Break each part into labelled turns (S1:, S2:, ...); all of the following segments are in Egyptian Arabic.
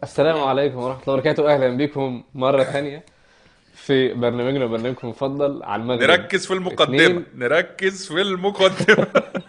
S1: السلام عليكم ورحمة الله وبركاته أهلا بكم مرة ثانية في برنامجنا برنامجكم المفضل على المغرب
S2: نركز في المقدمة
S1: اتنين.
S2: نركز في المقدمة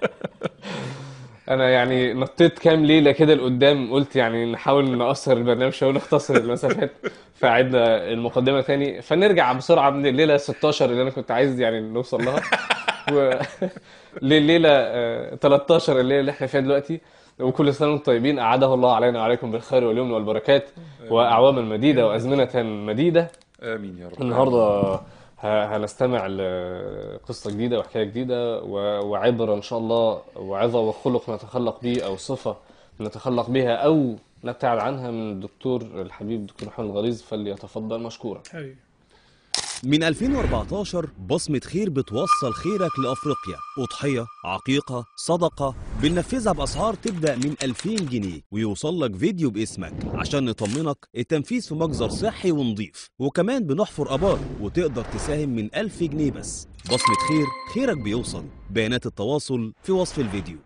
S1: أنا يعني نطيت كام ليلة كده لقدام قلت يعني نحاول نقصر البرنامج شوية ونختصر المسافات فعدنا المقدمة تاني فنرجع بسرعة من الليلة 16 اللي أنا كنت عايز يعني نوصل لها و... لليلة آه، 13 الليلة اللي احنا فيها دلوقتي وكل سنة وانتم طيبين أعاده الله علينا وعليكم بالخير واليمن والبركات وأعواما مديدة وأزمنة مديدة
S2: آمين يا رب
S1: النهارده ه- هنستمع لقصة جديدة وحكاية جديدة و- وعبرة إن شاء الله وعظة وخلق نتخلق به أو صفة نتخلق بها أو نبتعد عنها من الدكتور الحبيب الدكتور محمد الغليظ فليتفضل مشكورا
S3: حبيبي
S4: من 2014 بصمة خير بتوصل خيرك لأفريقيا أضحية عقيقة صدقة بننفذها بأسعار تبدأ من 2000 جنيه ويوصل لك فيديو باسمك عشان نطمنك التنفيذ في مجزر صحي ونضيف وكمان بنحفر أبار وتقدر تساهم من 1000 جنيه بس بصمة خير خيرك بيوصل بيانات التواصل في وصف الفيديو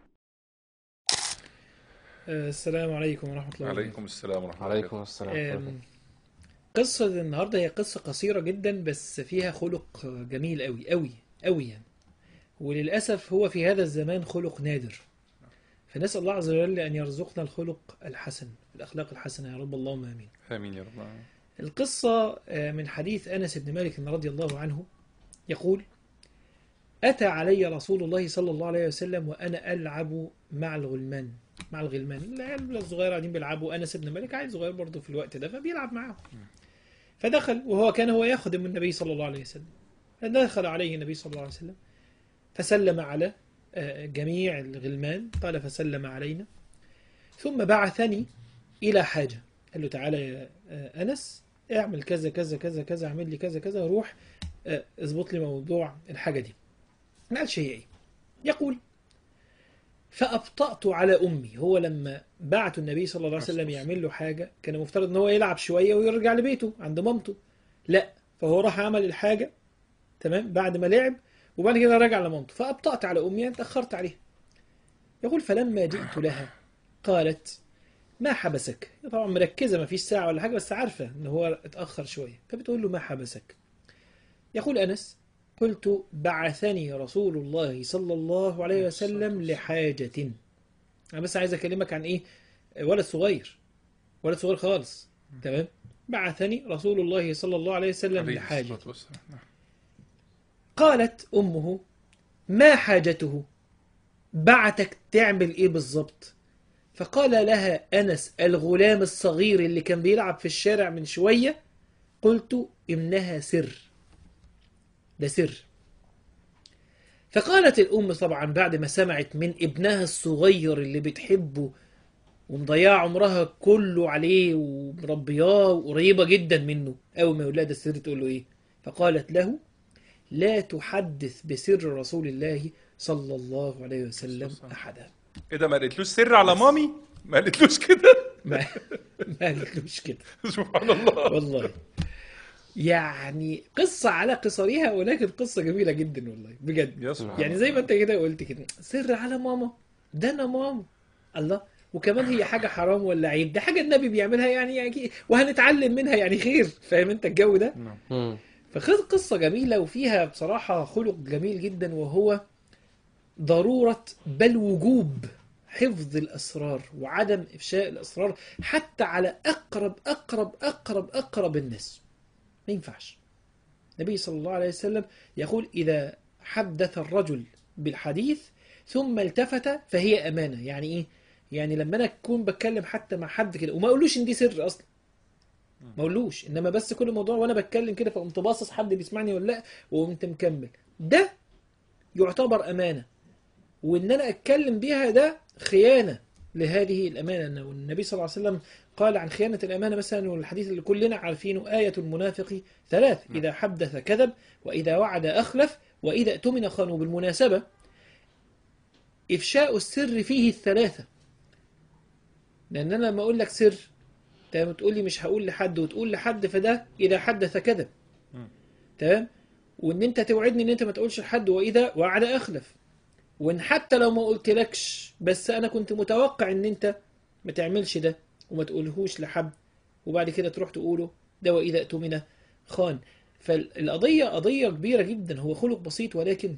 S3: آه، السلام عليكم ورحمة الله وبركاته
S2: عليكم السلام ورحمة الله
S1: عليكم السلام
S3: آم، قصة النهاردة هي قصة قصيرة جدا بس فيها خلق جميل قوي قوي قوي يعني وللأسف هو في هذا الزمان خلق نادر فنسأل الله عز وجل أن يرزقنا الخلق الحسن الأخلاق الحسنة يا رب اللهم آمين
S2: آمين يا رب
S3: القصة آه، من حديث أنس بن مالك رضي الله عنه يقول أتى علي رسول الله صلى الله عليه وسلم وأنا ألعب مع الغلمان مع الغلمان العيال الصغير قاعدين بيلعبوا أنس بن مالك عيل صغير برضه في الوقت ده فبيلعب معاهم فدخل وهو كان هو يخدم النبي صلى الله عليه وسلم فدخل عليه النبي صلى الله عليه وسلم فسلم على آه، جميع الغلمان قال فسلم علينا ثم بعثني إلى حاجة قال له تعالى يا آه، أنس اعمل كذا كذا كذا كذا اعمل لي كذا كذا روح آه، اظبط لي موضوع الحاجة دي ما قالش هي ايه يقول فأبطأت على أمي هو لما بعت النبي صلى الله عليه وسلم يعمل له حاجة كان المفترض ان هو يلعب شوية ويرجع لبيته عند مامته لا فهو راح عمل الحاجة تمام بعد ما لعب وبعد كده رجع لمامته فأبطأت على أمي يعني اتأخرت عليها يقول فلما جئت لها قالت ما حبسك هي طبعا مركزة ما فيش ساعة ولا حاجة بس عارفة ان هو اتأخر شوية فبتقول له ما حبسك يقول أنس قلت بعثني رسول الله صلى الله عليه وسلم لحاجة أنا بس عايز أكلمك عن إيه ولد صغير ولد صغير خالص تمام بعثني رسول الله صلى الله عليه وسلم
S2: عليه
S3: لحاجة
S2: الصلاة والسلام. نعم.
S3: قالت أمه ما حاجته بعتك تعمل إيه بالظبط فقال لها أنس الغلام الصغير اللي كان بيلعب في الشارع من شوية قلت إنها سر ده سر فقالت الأم طبعا بعد ما سمعت من ابنها الصغير اللي بتحبه ومضيعة عمرها كله عليه ومربياه وقريبة جدا منه أول ما يقول لها ده السر تقول له إيه فقالت له لا تحدث بسر رسول الله صلى الله عليه وسلم أحدا
S2: ايه ده ما قالتلوش سر على مامي ما قالتلوش كده
S3: ما ما قالتلوش كده
S2: سبحان الله
S3: والله يعني قصة على قصرها ولكن قصة جميلة جدا والله بجد
S2: يا سبحان
S3: يعني زي ما انت كده قلت كده سر على ماما ده انا ماما الله وكمان هي حاجة حرام ولا عيب ده حاجة النبي بيعملها يعني, يعني وهنتعلم منها يعني خير فاهم انت الجو ده
S1: مم.
S3: فخذ قصة جميلة وفيها بصراحة خلق جميل جدا وهو ضرورة بل وجوب حفظ الأسرار وعدم إفشاء الأسرار حتى على أقرب أقرب أقرب أقرب الناس ما ينفعش النبي صلى الله عليه وسلم يقول إذا حدث الرجل بالحديث ثم التفت فهي أمانة يعني إيه؟ يعني لما أنا أكون بتكلم حتى مع حد كده وما أقولوش إن دي سر أصلا ما اقولوش انما بس كل موضوع وانا بتكلم كده فقمت باصص حد بيسمعني ولا لا وقمت مكمل ده يعتبر امانه وان انا اتكلم بيها ده خيانه لهذه الامانه والنبي صلى الله عليه وسلم قال عن خيانه الامانه مثلا والحديث اللي كلنا عارفينه ايه المنافق ثلاث اذا حدث كذب واذا وعد اخلف واذا اؤتمن خانوا بالمناسبه افشاء السر فيه الثلاثه لان انا لما اقول لك سر تمام تقول لي مش هقول لحد وتقول لحد فده اذا حدث كذب تمام وان انت توعدني ان انت ما تقولش لحد واذا وعد اخلف وان حتى لو ما قلتلكش بس انا كنت متوقع ان انت ما تعملش ده وما تقولهوش لحد وبعد كده تروح تقوله ده وإذا اؤتمن خان فالقضية قضية كبيرة جدا هو خلق بسيط ولكن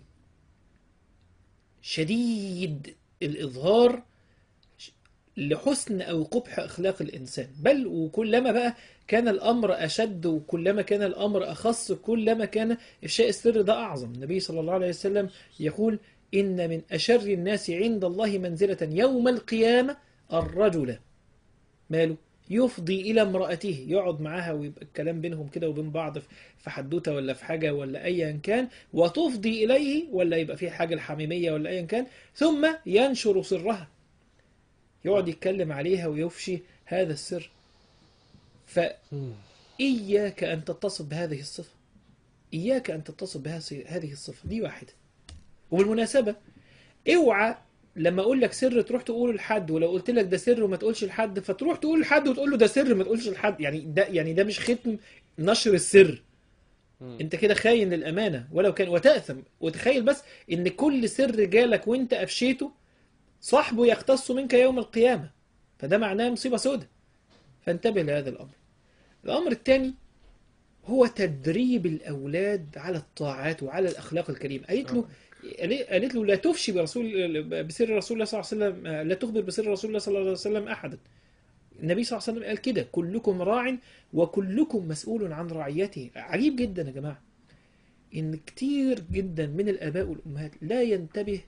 S3: شديد الإظهار لحسن أو قبح أخلاق الإنسان بل وكلما بقى كان الأمر أشد وكلما كان الأمر أخص كلما كان إفشاء السر ده أعظم النبي صلى الله عليه وسلم يقول إن من أشر الناس عند الله منزلة يوم القيامة الرجل ماله يفضي إلى امرأته يقعد معاها ويبقى الكلام بينهم كده وبين بعض في حدوتة ولا في حاجة ولا أيا كان وتفضي إليه ولا يبقى في حاجة الحميمية ولا أيا كان ثم ينشر سرها يقعد يتكلم عليها ويفشي هذا السر فإياك أن تتصف بهذه الصفة إياك أن تتصف بهذه الصفة دي واحدة وبالمناسبة اوعى لما اقول لك سر تروح تقوله لحد ولو قلت لك ده سر وما تقولش لحد فتروح تقول لحد وتقول له ده سر ما تقولش لحد يعني ده يعني ده مش ختم نشر السر انت كده خاين للامانه ولو كان وتاثم وتخيل بس ان كل سر جالك وانت افشيته صاحبه يختص منك يوم القيامه فده معناه مصيبه سودة فانتبه لهذا الامر الامر الثاني هو تدريب الاولاد على الطاعات وعلى الاخلاق الكريمه قالت له قالت له لا تفشي برسول بسر رسول الله صلى الله عليه وسلم لا تخبر بسر رسول الله صلى الله عليه وسلم احدا النبي صلى الله عليه وسلم قال كده كلكم راع وكلكم مسؤول عن رعيته عجيب جدا يا جماعه ان كتير جدا من الاباء والامهات لا ينتبه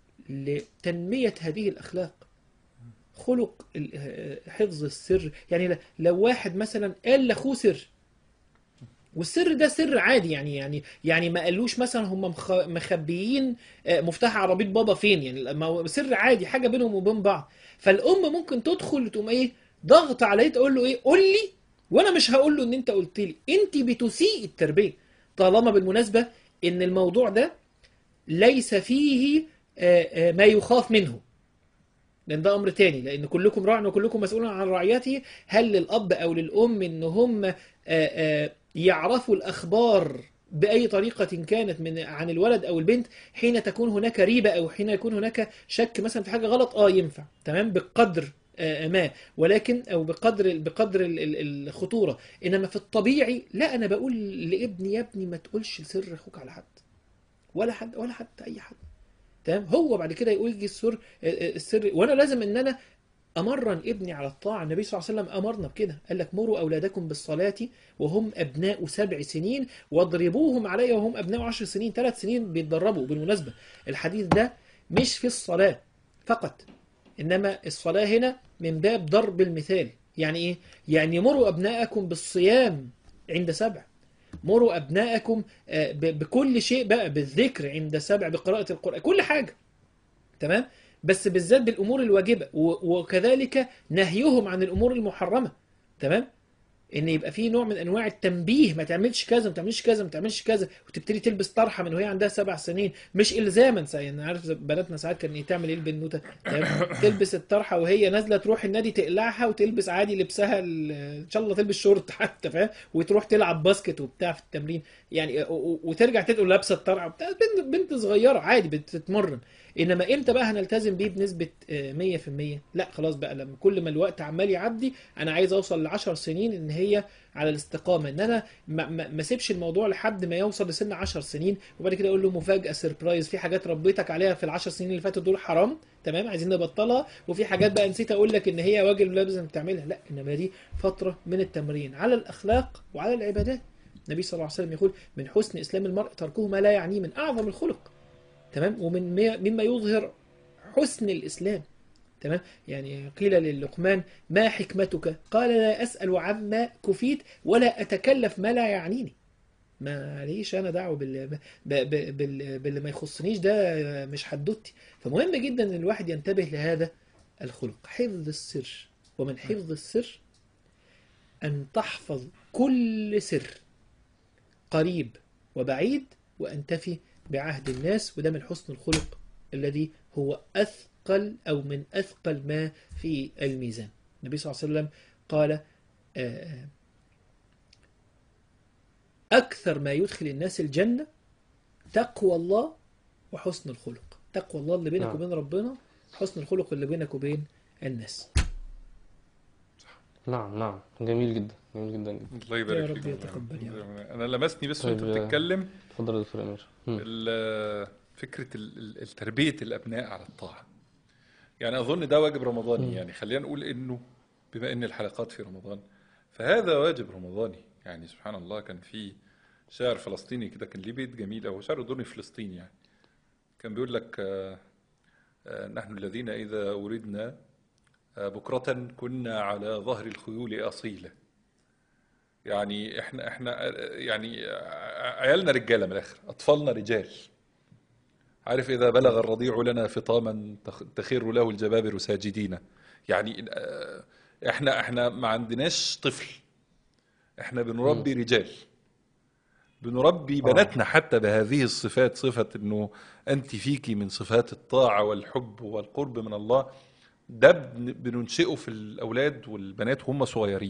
S3: لتنميه هذه الاخلاق خلق حفظ السر يعني لو واحد مثلا قال لاخوه سر والسر ده سر عادي يعني يعني يعني ما قالوش مثلا هم مخبيين مفتاح عربيه بابا فين يعني ما سر عادي حاجه بينهم وبين بعض فالام ممكن تدخل تقوم ايه ضغط عليه تقول له ايه قول لي وانا مش هقول له ان انت قلت لي انت بتسيء التربيه طالما بالمناسبه ان الموضوع ده ليس فيه ما يخاف منه لان ده امر تاني لان كلكم راع وكلكم مسؤول عن رعيته هل للاب او للام ان هم يعرفوا الأخبار بأي طريقة كانت من عن الولد أو البنت حين تكون هناك ريبة أو حين يكون هناك شك مثلا في حاجة غلط آه ينفع تمام بقدر ما ولكن أو بقدر بقدر الخطورة إنما في الطبيعي لا أنا بقول لابني يا ابني ما تقولش سر أخوك على حد ولا حد ولا حتى أي حد تمام هو بعد كده يقول لي السر السر وأنا لازم إن أنا أمرن ابني على الطاعة النبي صلى الله عليه وسلم أمرنا بكده قال لك مروا أولادكم بالصلاة وهم أبناء سبع سنين واضربوهم عليها وهم أبناء عشر سنين ثلاث سنين بيتدربوا بالمناسبة الحديث ده مش في الصلاة فقط إنما الصلاة هنا من باب ضرب المثال يعني إيه؟ يعني مروا أبناءكم بالصيام عند سبع مروا أبناءكم بكل شيء بقى بالذكر عند سبع بقراءة القرآن كل حاجة تمام؟ بس بالذات بالامور الواجبه وكذلك نهيهم عن الامور المحرمه تمام ان يبقى في نوع من انواع التنبيه ما تعملش كذا ما تعملش كذا ما تعملش كذا وتبتدي تلبس طرحه من وهي عندها سبع سنين مش الزاما يعني عارف بناتنا ساعات كان تعمل ايه البنوته تلبس الطرحه وهي نازله تروح النادي تقلعها وتلبس عادي لبسها ان شاء الله تلبس شورت حتى فاهم وتروح تلعب باسكت وبتاع في التمرين يعني وترجع تقول لابسه الطرحه بتاع بنت, بنت صغيره عادي بتتمرن انما امتى بقى هنلتزم بيه بنسبه 100% لا خلاص بقى لما كل ما الوقت عمال يعدي انا عايز اوصل ل 10 سنين ان هي على الاستقامه ان انا ما, ما, ما اسيبش الموضوع لحد ما يوصل لسن 10 سنين وبعد كده اقول له مفاجاه سربرايز في حاجات ربيتك عليها في ال10 سنين اللي فاتوا دول حرام تمام عايزين نبطلها وفي حاجات بقى نسيت اقول لك ان هي واجب لازم تعملها لا انما دي فتره من التمرين على الاخلاق وعلى العبادات النبي صلى الله عليه وسلم يقول من حسن اسلام المرء تركه ما لا يعنيه من اعظم الخلق تمام ومن مما يظهر حسن الإسلام تمام يعني قيل للقمان ما حكمتك قال لا أسأل عما كفيت ولا أتكلف ما لا يعنيني ما ليش أنا دعوة بال... بال... بال... باللي ما يخصنيش ده مش حدوتي فمهم جدا أن الواحد ينتبه لهذا الخلق حفظ السر ومن حفظ السر أن تحفظ كل سر قريب وبعيد وأن تفي بعهد الناس وده من حسن الخلق الذي هو أثقل أو من أثقل ما في الميزان النبي صلى الله عليه وسلم قال أكثر ما يدخل الناس الجنة تقوى الله وحسن الخلق تقوى الله اللي بينك وبين ربنا حسن الخلق اللي بينك وبين الناس
S1: نعم نعم جميل جدا جميل جدا جدا
S2: الله يبارك
S3: يا رب
S2: فيك
S3: يتقبل يا
S2: انا لمسني بس وانت
S1: طيب،
S2: بتتكلم
S1: اتفضل يا دكتور امير مم.
S2: ال- فكره ال- ال- التربيه الابناء على الطاعه يعني اظن ده واجب رمضاني يعني خلينا نقول انه بما ان الحلقات في رمضان فهذا واجب رمضاني يعني سبحان الله كان في شاعر فلسطيني كده كان ليه بيت جميل او شاعر اردني فلسطيني يعني كان بيقول لك آه، آه، نحن الذين اذا وردنا آه، بكرة كنا على ظهر الخيول أصيلة يعني احنا احنا آه، يعني آه، عيالنا رجاله من الاخر اطفالنا رجال عارف اذا بلغ الرضيع لنا فطاما تخ- تخر له الجبابر ساجدين يعني آه، احنا احنا ما عندناش طفل احنا بنربي رجال بنربي بناتنا حتى بهذه الصفات صفة انه انت فيكي من صفات الطاعة والحب والقرب من الله ده بن- بننشئه في الاولاد والبنات وهم صغيرين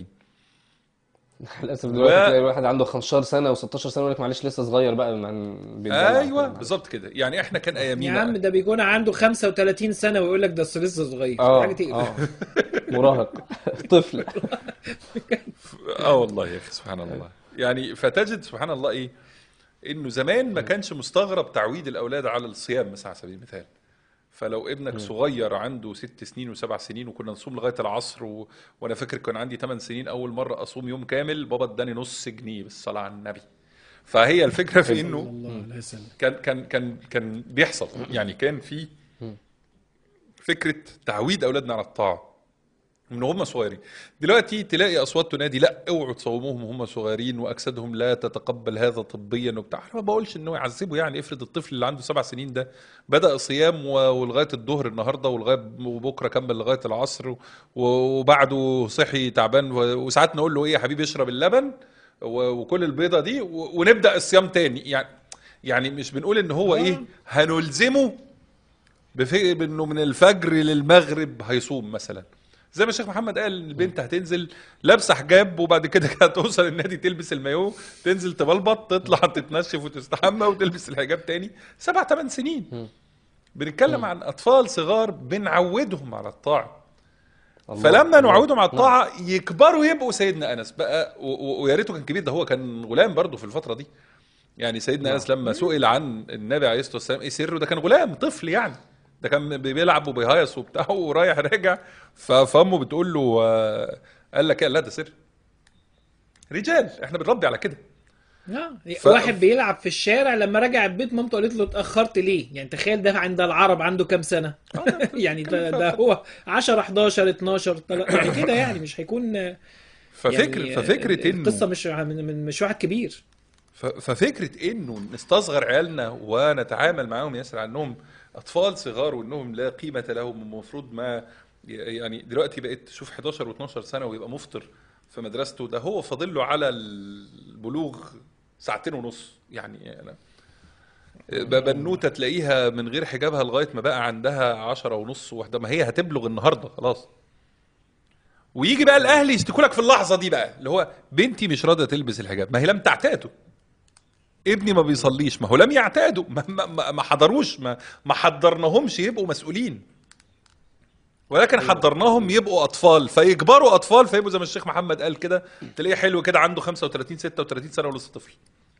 S1: للاسف دلوقتي
S2: و-
S1: تلاقي الواحد عنده 15 سنه و16 سنه يقول لك معلش لسه صغير بقى من بيتدلع
S2: ايوه
S1: كده.
S2: بالظبط كده يعني احنا كان
S3: يا
S2: ايامينا
S3: عم ده بيكون عنده 35 سنه ويقول لك ده أصل لسه صغير
S1: اه
S3: حاجه تقلق
S1: اه مراهق طفل
S2: اه والله يا اخي سبحان الله يعني فتجد سبحان الله ايه انه زمان ما كانش مستغرب تعويد الاولاد على الصيام مثلا على سبيل المثال فلو ابنك صغير عنده ست سنين وسبع سنين وكنا نصوم لغايه العصر و... وانا فاكر كان عندي ثمان سنين اول مره اصوم يوم كامل بابا اداني نص جنيه بالصلاه على النبي فهي الفكره في انه
S3: الله لا يسلم
S2: كان كان كان كان بيحصل يعني كان في فكره تعويد اولادنا على الطاعه من هم صغيرين دلوقتي تلاقي اصوات تنادي لا اوعوا تصوموهم وهم صغيرين واجسادهم لا تتقبل هذا طبيا وبتاع انا ما بقولش انه يعذبه يعني افرض الطفل اللي عنده سبع سنين ده بدا صيام و- ولغايه الظهر النهارده ولغايه وبكره كمل لغايه العصر و- وبعده صحي تعبان و- وساعات نقول له ايه يا حبيبي اشرب اللبن و- وكل البيضه دي و- ونبدا الصيام تاني يعني يعني مش بنقول ان هو ايه هنلزمه بفي بانه من الفجر للمغرب هيصوم مثلا زي ما الشيخ محمد قال إن البنت هتنزل لابسه حجاب وبعد كده هتوصل النادي تلبس المايوه تنزل تبلبط تطلع تتنشف وتستحمى وتلبس الحجاب تاني سبع ثمان سنين بنتكلم عن اطفال صغار بنعودهم على الطاعه
S1: الله.
S2: فلما
S1: الله.
S2: نعودهم على
S1: نعم.
S2: الطاعه يكبروا يبقوا سيدنا انس بقى و- و- ويا ريته كان كبير ده هو كان غلام برضه في الفتره دي يعني سيدنا انس لما سئل عن النبي عليه الصلاه والسلام ايه سره ده كان غلام طفل يعني ده كان بي- بيلعب وبيهيص وبتاع ورايح راجع ف- فامه بتقول له آه، قال لك ايه لا ده سر رجال احنا بنربي على كده
S3: آه.
S2: ف-
S3: واحد بيلعب في الشارع لما رجع البيت مامته قالت له اتاخرت ليه يعني تخيل ده عند العرب عنده كام سنه يعني ده, ده هو 10 11 12 تل- يعني كده يعني مش هيكون
S2: ففكر
S3: يعني
S2: ففكره انه
S3: القصه مش من من- مش واحد كبير
S2: ف- ففكره انه نستصغر عيالنا ونتعامل معاهم ياسر عنهم اطفال صغار وانهم لا قيمه لهم المفروض ما يعني دلوقتي بقيت تشوف 11 و12 سنه ويبقى مفطر في مدرسته ده هو فاضل له على البلوغ ساعتين ونص يعني أنا ب- بنوته تلاقيها من غير حجابها لغايه ما بقى عندها 10 ونص واحده ما هي هتبلغ النهارده خلاص ويجي بقى الاهل يشتكوا لك في اللحظه دي بقى اللي هو بنتي مش راضيه تلبس الحجاب ما هي لم تعتاده ابني ما بيصليش ما هو لم يعتادوا ما, ما, ما- ما حضروش ما, ما حضرناهمش يبقوا مسؤولين ولكن حضرناهم يبقوا اطفال فيكبروا اطفال فيبقوا زي ما الشيخ محمد قال كده تلاقيه حلو كده عنده 35 36 سنه ولسه طفل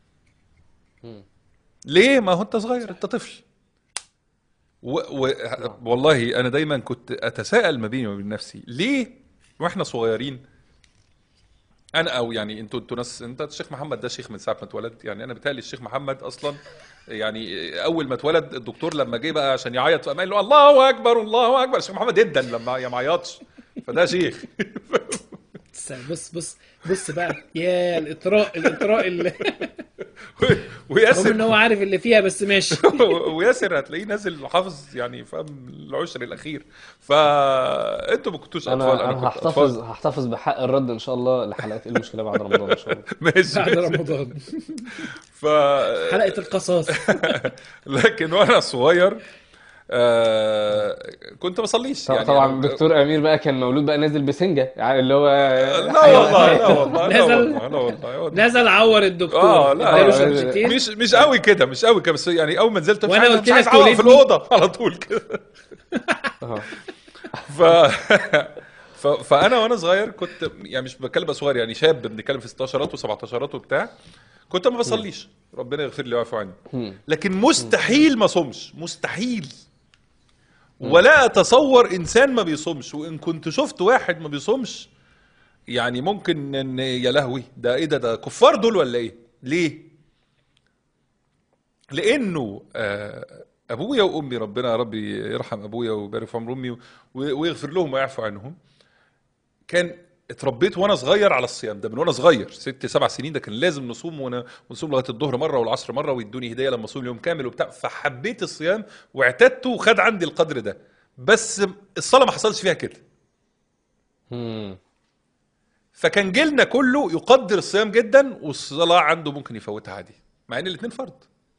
S2: ليه ما هو انت صغير انت طفل و... و... والله انا دايما كنت اتساءل ما بيني وبين نفسي ليه واحنا صغيرين انا او يعني انتوا انتوا ناس انت الشيخ محمد ده شيخ من ساعه ما اتولد يعني انا بتهيألي الشيخ محمد اصلا يعني اول ما اتولد الدكتور لما جه بقى عشان يعيط فقام قال له الله اكبر الله اكبر الشيخ محمد جدا لما يا ما عيطش فده شيخ
S3: بس بص بص بص بقى يا الاطراء الاطراء اللي رغم ان
S2: وياسر
S3: هو عارف اللي فيها بس ماشي
S2: وياسر هتلاقيه نازل حافظ يعني فاهم العشر الاخير فانتوا ما كنتوش اطفال
S1: انا
S2: انا
S1: انا
S2: كنت
S1: هحتفظ
S2: اطفال
S1: هحتفظ بحق الرد ان شاء الله لحلقات ايه المشكله بعد رمضان ان شاء الله
S2: ماشي
S3: بعد
S2: ماشي.
S3: رمضان
S2: ف
S3: حلقه القصاص
S2: لكن وانا صغير آه كنت بصليش
S1: طبعا,
S2: يعني
S1: طبعا
S2: أنا-
S1: دكتور امير بقى كان مولود بقى نازل بسنجه يعني اللي هو
S2: لا والله لا والله لا
S3: نزل-
S2: والله لا والله والله.
S3: نزل عور الدكتور
S2: اه لا
S3: اداله
S2: لا،
S3: شمشتين
S2: مش مش قوي كده مش قوي كده بس يعني اول ما نزلت مش
S3: وأنا
S2: عايز-
S3: قلت
S2: مش عايز
S3: لك
S2: اعوق في
S3: تولدني.
S2: الاوضه على طول كده
S1: آه.
S2: ف ف... فانا وانا صغير كنت يعني مش بتكلم بقى صغير يعني شاب بنتكلم في 16 و17 وبتاع كنت ما بصليش ربنا يغفر لي ويعفو عني لكن مستحيل ما صومش مستحيل ولا اتصور انسان ما بيصومش وان كنت شفت واحد ما بيصومش يعني ممكن ان يا لهوي ده ايه ده ده كفار دول ولا ايه ليه لانه آه، ابويا وامي ربنا يا رب يرحم ابويا ويبارك في عمر امي و- ويغفر لهم ويعفو عنهم كان اتربيت وانا صغير على الصيام ده من وانا صغير ست سبع سنين ده كان لازم نصوم ون- ونصوم لغايه الظهر مره والعصر مره ويدوني هديه لما اصوم يوم كامل وبتاع فحبيت الصيام واعتدته وخد عندي القدر ده بس الصلاه ما حصلش فيها كده
S1: مم.
S2: فكان جيلنا كله يقدر الصيام جدا والصلاه عنده ممكن يفوتها عادي مع ان الاثنين فرض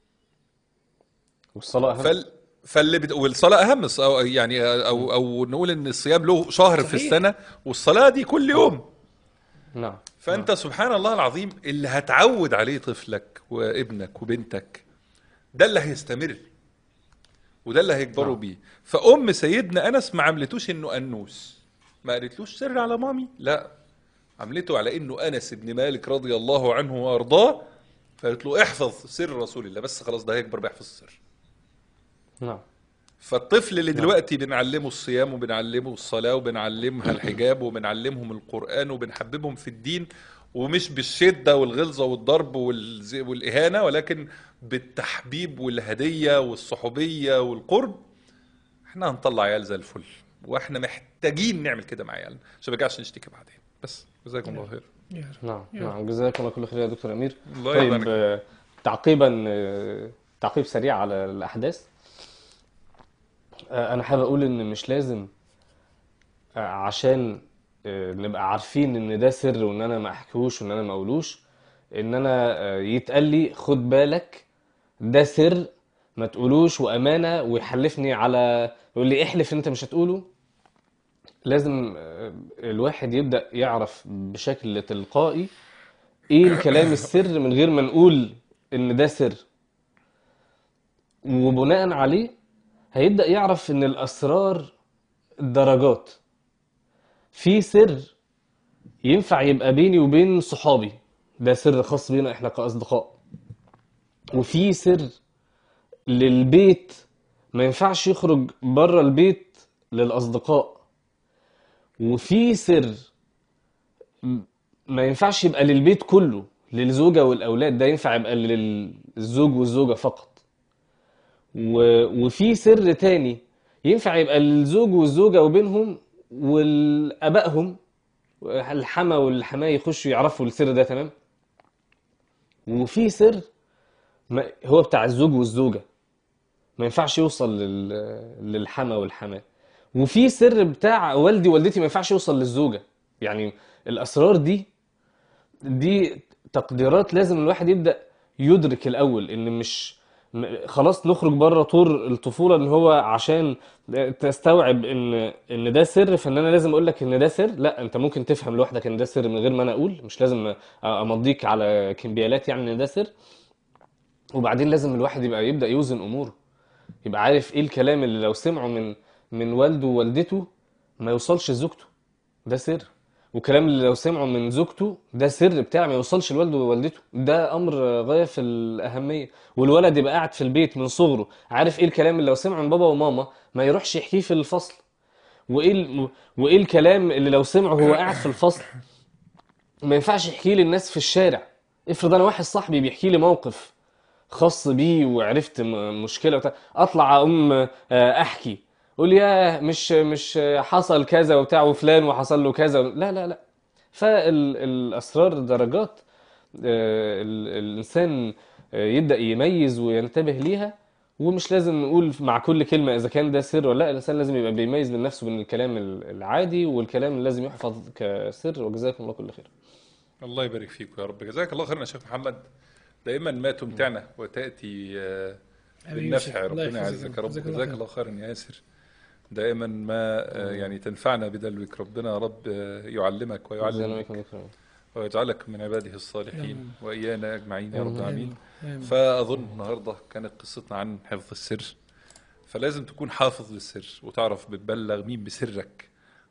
S1: والصلاة أهم
S2: فال فاللي بت... والصلاه اهم الص- أو يعني او او نقول ان الصيام له شهر في
S3: صحيح.
S2: السنه والصلاه دي كل يوم
S1: نعم
S2: فانت سبحان الله العظيم اللي هتعود عليه طفلك وابنك وبنتك ده اللي هيستمر وده اللي هيكبروا
S1: نعم.
S2: بيه فام سيدنا انس ما عملتوش انه انوس ما قالتلوش سر على مامي لا عملته على انه انس بن مالك رضي الله عنه وارضاه فقالت له احفظ سر رسول الله بس خلاص ده هيكبر بيحفظ السر
S1: نعم
S2: فالطفل اللي دلوقتي بنعلمه الصيام وبنعلمه الصلاة وبنعلمها الحجاب وبنعلمهم القرآن وبنحببهم في الدين ومش بالشدة والغلظة والضرب والز- والإهانة ولكن بالتحبيب والهدية والصحوبية والقرب احنا هنطلع عيال زي الفل واحنا محتاجين نعمل كده مع عيالنا عشان ما نرجعش نشتكي بعدين بس جزاكم الله خير
S3: يا رب.
S1: نعم
S3: يا
S1: نعم جزاك الله كل خير يا دكتور امير
S2: الله يرضى
S1: طيب
S2: عنك.
S1: آه، تعقيبا آه، تعقيب سريع على الاحداث آه، انا حابب اقول ان مش لازم آه، عشان آه، نبقى عارفين ان ده سر وان انا ما احكيهوش وان انا ما اقولوش ان انا آه، يتقال لي خد بالك ده سر ما تقولوش وامانه ويحلفني على يقول لي احلف ان انت مش هتقوله لازم آه، الواحد يبدأ يعرف بشكل تلقائي ايه الكلام السر من غير ما نقول ان ده سر وبناء عليه هيبدأ يعرف ان الاسرار درجات في سر ينفع يبقى بيني وبين صحابي ده سر خاص بينا احنا كأصدقاء وفي سر للبيت ما ينفعش يخرج بره البيت للأصدقاء وفي سر م- ما ينفعش يبقى للبيت كله للزوجة والأولاد ده ينفع يبقى للزوج والزوجة فقط و... وفي سر تاني ينفع يبقى للزوج والزوجة وبينهم والأبائهم الحما والحماة يخشوا يعرفوا السر ده تمام وفي سر ما هو بتاع الزوج والزوجة ما ينفعش يوصل لل... للحما والحماة وفي سر بتاع والدي ووالدتي ما ينفعش يوصل للزوجة يعني الأسرار دي دي تقديرات لازم الواحد يبدأ يدرك الأول إن مش م- خلاص نخرج بره طور الطفولة إن هو عشان تستوعب إن إن ده سر فإن أنا لازم أقول لك إن ده سر لا أنت ممكن تفهم لوحدك إن ده سر من غير ما أنا أقول مش لازم أمضيك على كمبيالات يعني إن ده سر وبعدين لازم الواحد يبقى يبدأ يوزن أموره يبقى عارف ايه الكلام اللي لو سمعه من من والده ووالدته ما يوصلش لزوجته ده سر والكلام اللي لو سمعه من زوجته ده سر بتاعه ما يوصلش لوالده ووالدته ده امر غايه في الاهميه والولد يبقى قاعد في البيت من صغره عارف ايه الكلام اللي لو سمعه من بابا وماما ما يروحش يحكيه في الفصل وايه ال... وايه الكلام اللي لو سمعه وهو قاعد في الفصل ما ينفعش يحكيه للناس في الشارع افرض انا واحد صاحبي بيحكي لي موقف خاص بيه وعرفت م- مشكله وبتاع اطلع اقوم آه، احكي قول يا مش مش حصل كذا وبتاع وفلان وحصل له كذا لا لا لا فالاسرار درجات آه، ال- الانسان آه، يبدا يميز وينتبه ليها ومش لازم نقول مع كل كلمه اذا كان ده سر ولا لا الانسان لازم يبقى بيميز من نفسه بين الكلام ال- العادي والكلام اللي لازم يحفظ كسر وجزاكم الله كل خير
S2: الله يبارك فيك يا رب جزاك الله خيرا يا شيخ محمد دائما ما تمتعنا وتأتي آه،
S3: آمين يا
S2: بالنفع
S3: شيخ. الله
S2: ربنا
S3: يحفظك.
S2: يعزك يا رب
S3: جزاك الله
S2: جزاك
S3: خير.
S2: الله خيرا يا ياسر دائما ما آه، يعني تنفعنا بدلوك ربنا يا رب آه، يعلمك
S1: جزانا
S2: ويعلم
S1: وإياكم دكتور أمين.
S2: ويجعلك من عباده الصالحين
S3: آمين.
S2: وإيانا أجمعين يا رب
S1: آمين.
S2: العالمين
S3: آمين.
S2: فأظن النهاردة كانت قصتنا عن حفظ السر فلازم تكون حافظ للسر وتعرف بتبلغ مين بسرك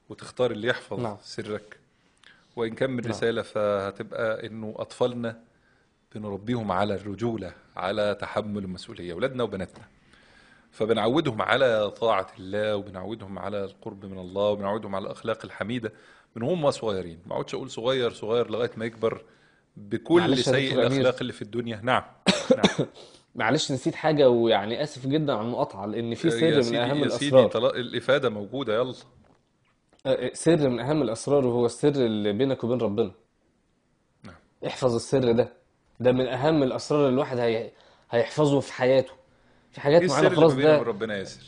S2: وتختار اللي يحفظ
S1: نعم.
S2: سرك وإن كان من
S1: نعم.
S2: رسالة فهتبقى إنه أطفالنا بنربيهم على الرجولة على تحمل المسؤولية أولادنا وبناتنا فبنعودهم على طاعة الله وبنعودهم على القرب من الله وبنعودهم على الأخلاق الحميدة من هم صغيرين ما اقعدش أقول صغير صغير لغاية ما يكبر بكل
S1: معلش يا
S2: سيء
S1: دكتور أمير.
S2: الأخلاق اللي في الدنيا نعم نعم
S1: معلش نسيت حاجة ويعني آسف جدا على المقاطعة لأن في
S2: يا
S1: سر من
S2: سيدي
S1: أهم
S2: يا سيدي
S1: الأسرار
S2: طلاق الإفادة موجودة يلا
S1: آه، سر من أهم الأسرار وهو السر اللي بينك وبين ربنا
S2: نعم.
S1: احفظ السر ده ده من أهم الأسرار اللي الواحد هي... هيحفظه في حياته في حاجات
S2: إيه
S1: معينة
S2: السر اللي
S1: خلاص
S2: ما بينه
S1: ده
S2: وبين ربنا ياسر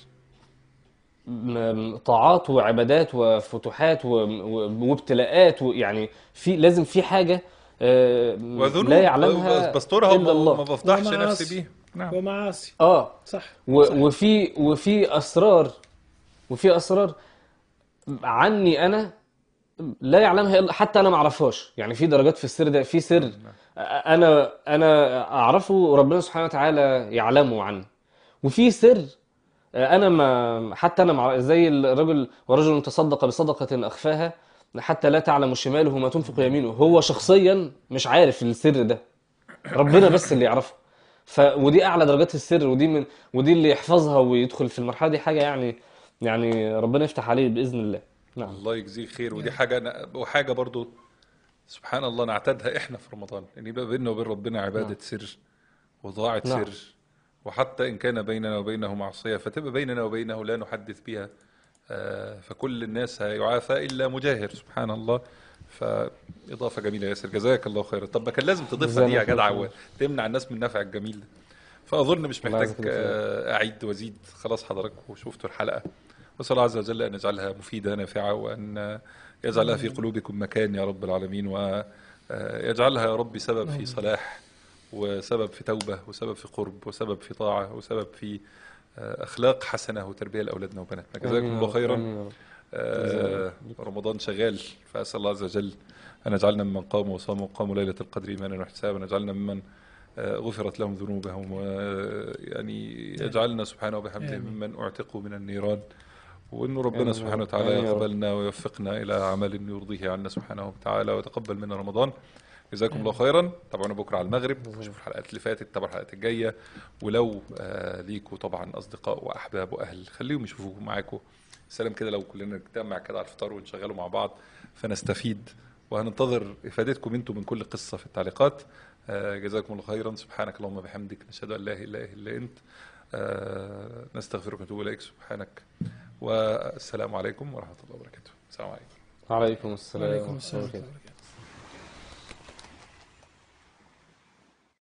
S1: م- طاعات وعبادات وفتوحات و... و... وابتلاءات ويعني في لازم في حاجة آه،
S2: وذنوب
S1: لا يعلمها
S2: بسترها
S1: إلا
S2: وما ما
S1: الله
S2: بفضحش
S3: ومعاصي.
S2: نفسي بيها نعم
S3: ومعاصي
S1: اه
S3: صح
S1: و...
S3: صح.
S1: وفي وفي اسرار وفي اسرار عني انا لا يعلمها الا حتى انا ما اعرفهاش يعني في درجات في السر ده في سر انا انا اعرفه وربنا سبحانه وتعالى يعلمه عني وفي سر انا ما حتى انا مع زي الرجل ورجل تصدق بصدقة اخفاها حتى لا تعلم شماله ما تنفق يمينه هو شخصيا مش عارف السر ده ربنا بس اللي يعرفه ف ودي اعلى درجات السر ودي من ودي اللي يحفظها ويدخل في المرحله دي حاجه يعني يعني ربنا يفتح عليه باذن الله نعم
S2: الله يجزيه خير ودي حاجة وحاجة برضو سبحان الله نعتادها احنا في رمضان ان يبقى بيننا وبين ربنا عبادة
S1: نعم.
S2: سر وضاعة
S1: نعم.
S2: سر وحتى ان كان بيننا وبينه معصية فتبقى بيننا وبينه لا نحدث بها آه، فكل الناس هيعافى الا مجاهر سبحان الله فإضافة جميلة يا ياسر جزاك الله خيرا طب ما كان لازم تضيفها
S1: جزانا
S2: دي يا
S1: خير.
S2: جدع وتمنع الناس من النفع الجميل ده فأظن مش
S1: الله
S2: محتاج
S1: يجزاك خير.
S2: آه، أعيد وأزيد خلاص حضراتكم شفتوا الحلقة وأسأل الله عز وجل أن يجعلها مفيدة نافعة وأن يجعلها في قلوبكم مكان يا رب العالمين ويجعلها يا رب سبب في صلاح وسبب في توبة وسبب في قرب وسبب في طاعة وسبب في آه، أخلاق حسنة وتربية لأولادنا وبناتنا جزاكم
S1: آمين يا
S2: الله
S1: رب،
S2: خيرا
S1: آمين يا رب.
S2: آه، رمضان شغال فأسأل الله عز وجل أن يجعلنا ممن قاموا وصاموا وقاموا ليلة القدر إيمانا واحتسابا أن يجعلنا ممن آه، غفرت لهم ذنوبهم ويعني يجعلنا سبحانه وبحمده
S3: آمين.
S2: ممن أعتقوا من النيران وأنه ربنا
S1: آمين.
S2: سبحانه وتعالى
S1: آمين يا رب.
S2: يقبلنا ويوفقنا إلى عمل يرضيه عنا سبحانه وتعالى ويتقبل منا رمضان جزاكم الله خيرا تابعونا بكره على المغرب شوفوا الحلقات اللي فاتت تابعوا الحلقات الجايه ولو آه ليكوا طبعا اصدقاء واحباب واهل خليهم يشوفوكم معاكم سلام كده لو كلنا نجتمع كده على الفطار ونشغله مع بعض فنستفيد وهننتظر افادتكم انتم من كل قصه في التعليقات آه جزاكم الله خيرا سبحانك اللهم وبحمدك نشهد ان لا اله الا انت آه نستغفرك ونتوب اليك سبحانك والسلام عليكم ورحمه الله وبركاته السلام عليكم
S1: وعليكم السلام
S3: وعليكم
S1: ورحمة
S3: السلام
S1: الله
S3: ورحمة
S1: وبركاته
S3: الله وبركاته